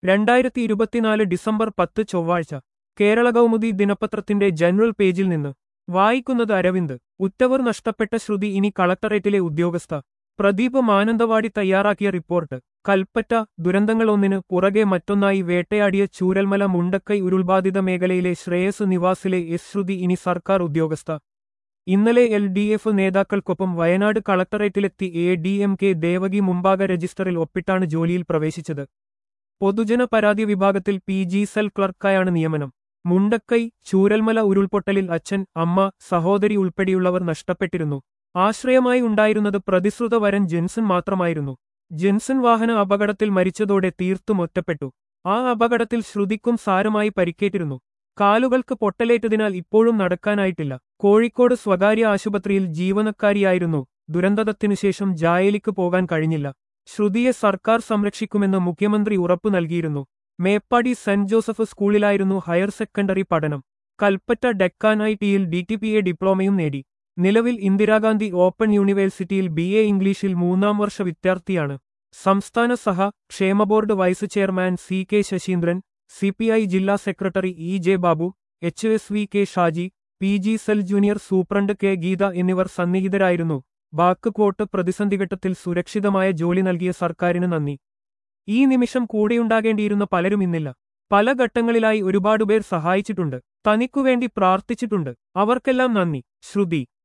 രണ്ടായിരത്തി ഇരുപത്തിനാല് ഡിസംബർ പത്ത് ചൊവ്വാഴ്ച കേരള കൗമുദി ദിനപത്രത്തിന്റെ ജനറൽ പേജിൽ നിന്ന് വായിക്കുന്നത് അരവിന്ദ് ഉറ്റവർ നഷ്ടപ്പെട്ട ശ്രുതി ഇനി കളക്ടറേറ്റിലെ ഉദ്യോഗസ്ഥ പ്രദീപ് മാനന്തവാടി തയ്യാറാക്കിയ റിപ്പോർട്ട് കൽപ്പറ്റ ദുരന്തങ്ങളൊന്നിന് പുറകെ മറ്റൊന്നായി വേട്ടയാടിയ ചൂരൽമല മുണ്ടക്കൈ ഉരുൾബാധിത മേഖലയിലെ ശ്രേയസ് നിവാസിലെ എസ് ശ്രുതി ഇനി സർക്കാർ ഉദ്യോഗസ്ഥ ഇന്നലെ എൽ ഡി എഫ് നേതാക്കൾക്കൊപ്പം വയനാട് കളക്ടറേറ്റിലെത്തി A D M K Devaki മുമ്പാക രജിസ്റ്ററിൽ ഒപ്പിട്ടാണ് ജോലിയിൽ പ്രവേശിച്ചത് പൊതുജന പരാതി വിഭാഗത്തിൽ പി ജി സെൽ ക്ലർക്കായാണ് നിയമനം മുണ്ടക്കൈ ചൂരൽമല ഉരുൾപൊട്ടലിൽ അച്ഛൻ അമ്മ സഹോദരി ഉൾപ്പെടെയുള്ളവർ നഷ്ടപ്പെട്ടിരുന്നു ആശ്രയമായി ഉണ്ടായിരുന്നത് പ്രതിശ്രുത വരൻ ജെൻസൺ മാത്രമായിരുന്നു ജെൻസൺ വാഹന അപകടത്തിൽ മരിച്ചതോടെ തീർത്തും ഒറ്റപ്പെട്ടു ആ അപകടത്തിൽ ശ്രുതിക്കും സാരമായി പരിക്കേറ്റിരുന്നു കാലുകൾക്ക് പൊട്ടലേറ്റതിനാൽ ഇപ്പോഴും നടക്കാനായിട്ടില്ല കോഴിക്കോട് സ്വകാര്യ ആശുപത്രിയിൽ ജീവനക്കാരിയായിരുന്നു ദുരന്തത്തിനുശേഷം ജായലിക്ക് പോകാൻ കഴിഞ്ഞില്ല ശ്രുതിയെ സർക്കാർ സംരക്ഷിക്കുമെന്ന് മുഖ്യമന്ത്രി ഉറപ്പു നൽകിയിരുന്നു മേപ്പാടി സെന്റ് ജോസഫ് സ്കൂളിലായിരുന്നു ഹയർ സെക്കൻഡറി പഠനം കൽപ്പറ്റ ഡെക്കാൻ ഐ ടിയിൽ ഡി ടി പി എ ഡിപ്ലോമയും നേടി നിലവിൽ ഇന്ദിരാഗാന്ധി ഓപ്പൺ യൂണിവേഴ്സിറ്റിയിൽ ബി എ ഇംഗ്ലീഷിൽ മൂന്നാം വർഷ വിദ്യാർത്ഥിയാണ് സംസ്ഥാന സഹ ക്ഷേമ board vice chairman C K Sasheendran C P I ജില്ലാ സെക്രട്ടറി E J Babu H S V K Shaji P G cell junior superintendent K Geetha എന്നിവർ സന്നിഹിതരായിരുന്നു ബാക്ക് കോട്ട് പ്രതിസന്ധിഘട്ടത്തിൽ സുരക്ഷിതമായ ജോലി നൽകിയ സർക്കാരിന് നന്ദി ഈ നിമിഷം കൂടെയുണ്ടാകേണ്ടിയിരുന്ന പലരും ഇന്നില്ല പല ഘട്ടങ്ങളിലായി ഒരുപാടുപേർ സഹായിച്ചിട്ടുണ്ട് തനിക്കുവേണ്ടി പ്രാർത്ഥിച്ചിട്ടുണ്ട് അവർക്കെല്ലാം നന്ദി ശ്രുതി